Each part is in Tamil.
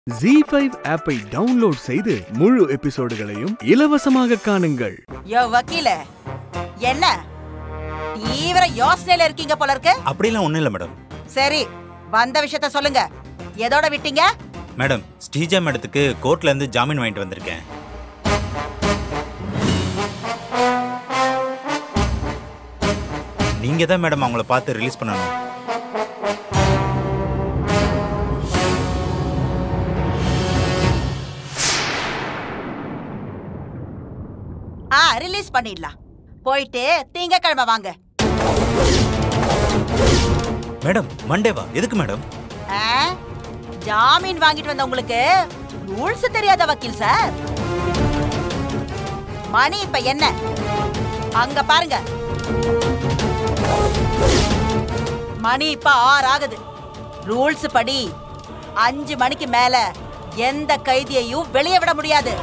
ஜி ஃபைவ் ஆப்பை டவுன்லோட் செய்து முழு எபிசோடுகளையும் இலவசமாக காணுங்கள் யோ வக்கீல என்ன தீவிர யோசனையில இருக்கீங்க போல இருக்கு அப்படிலாம் ஒன்றும் இல்லை மேடம் சரி வந்த விஷயத்த சொல்லுங்க எதோட விட்டீங்க மேடம் ஸ்ரீஜா மேடத்துக்கு கோர்ட்ல இருந்து ஜாமீன் வாங்கிட்டு வந்திருக்கேன் நீங்க தான் மேடம் அவங்கள பார்த்து ரிலீஸ் பண்ணணும் ஆ ரிலீஸ் பண்ணிடலாம் போயிட்டு திங்கக்கிழமை வாங்க மேடம் மண்டேவா எதுக்கு மேடம் ஆ? ஜாமீன் வாங்கிட்டு வந்த உங்களுக்கு ரூல்ஸ் தெரியாத வக்கீல் சார் மணி இப்ப என்ன அங்க பாருங்க மணி இப்ப ஆறு ஆகுது ரூல்ஸ் படி அஞ்சு மணிக்கு மேல எந்த கைதியையும் வெளியே விட முடியாது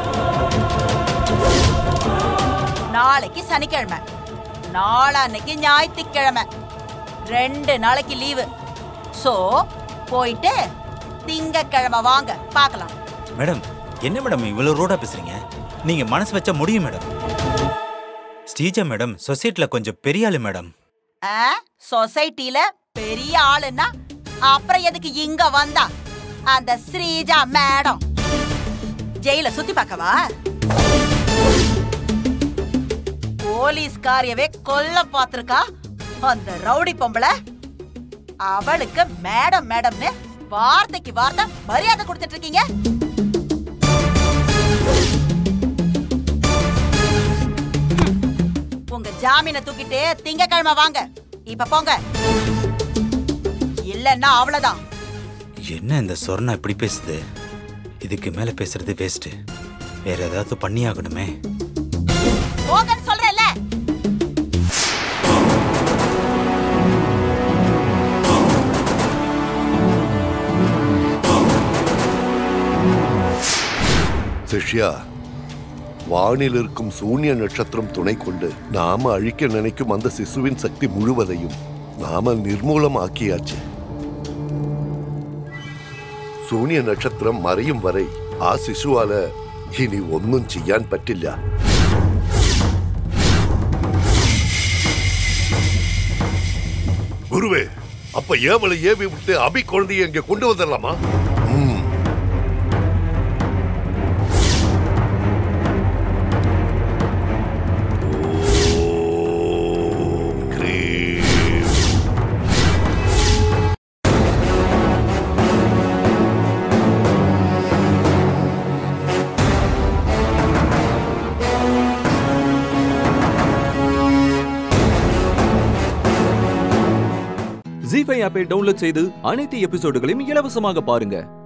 நாளைக்கு சனிக்கிழமை நாளான்னைக்கு ஞாயிற்றுக்கிழமை ரெண்டு நாளைக்கு லீவு சோ போயிட்டு திங்கக்கிழமை வாங்க பார்க்கலாம் மேடம் என்ன மேடம் இவ்வளோ ரோடா பேசுறீங்க நீங்க மனசு வச்சா முடியும் மேடம் ஸ்ரீஜா மேடம் சொசைட்டில கொஞ்சம் பெரிய ஆளு மேடம் ஆ சொசைட்டில பெரிய ஆளுன்னா அப்புறம் எதுக்கு இங்க வந்தா அந்த ஸ்ரீஜா மேடம் ஜெயில சுத்தி பார்க்கவா போலீஸ்காரியவே கொல்ல பாத்திருக்கா அந்த ரவுடி பொம்பளை அவளுக்கு மேடம் மேடம்னு வார்த்தைக்கு வார்த்தை மரியாதை கொடுத்துட்டு இருக்கீங்க உங்க ஜாமீனை தூக்கிட்டு திங்கக்கிழமை வாங்க இப்ப போங்க இல்லன்னா அவ்வளவுதான் என்ன இந்த சொர்ணா இப்படி பேசுது இதுக்கு மேல பேசுறது வேஸ்ட் வேற ஏதாவது பண்ணி ஆகணுமே போங்கன்னு சொல்றேன்ல சிஷ்யா வானில் இருக்கும் சூன்ய நட்சத்திரம் துணை கொண்டு நாம அழிக்க நினைக்கும் அந்த சிசுவின் சக்தி முழுவதையும் நாம நிர்மூலமாக்கியாச்சு சூன்ய நட்சத்திரம் மறையும் வரை ആ ശിശുവാല ഇനി ഒന്നും ചെയ്യാൻ പറ്റില്ല குருவே அப்ப ஏவலை ஏவி விட்டு அபி குழந்தையை இங்க கொண்டு வந்துடலாமா ம். ஓம் கிரீம் ஜி ஃபைவ் ஆப்பை டவுன்லோட் செய்து அனைத்து எபிசோடுகளையும் இலவசமாக பாருங்க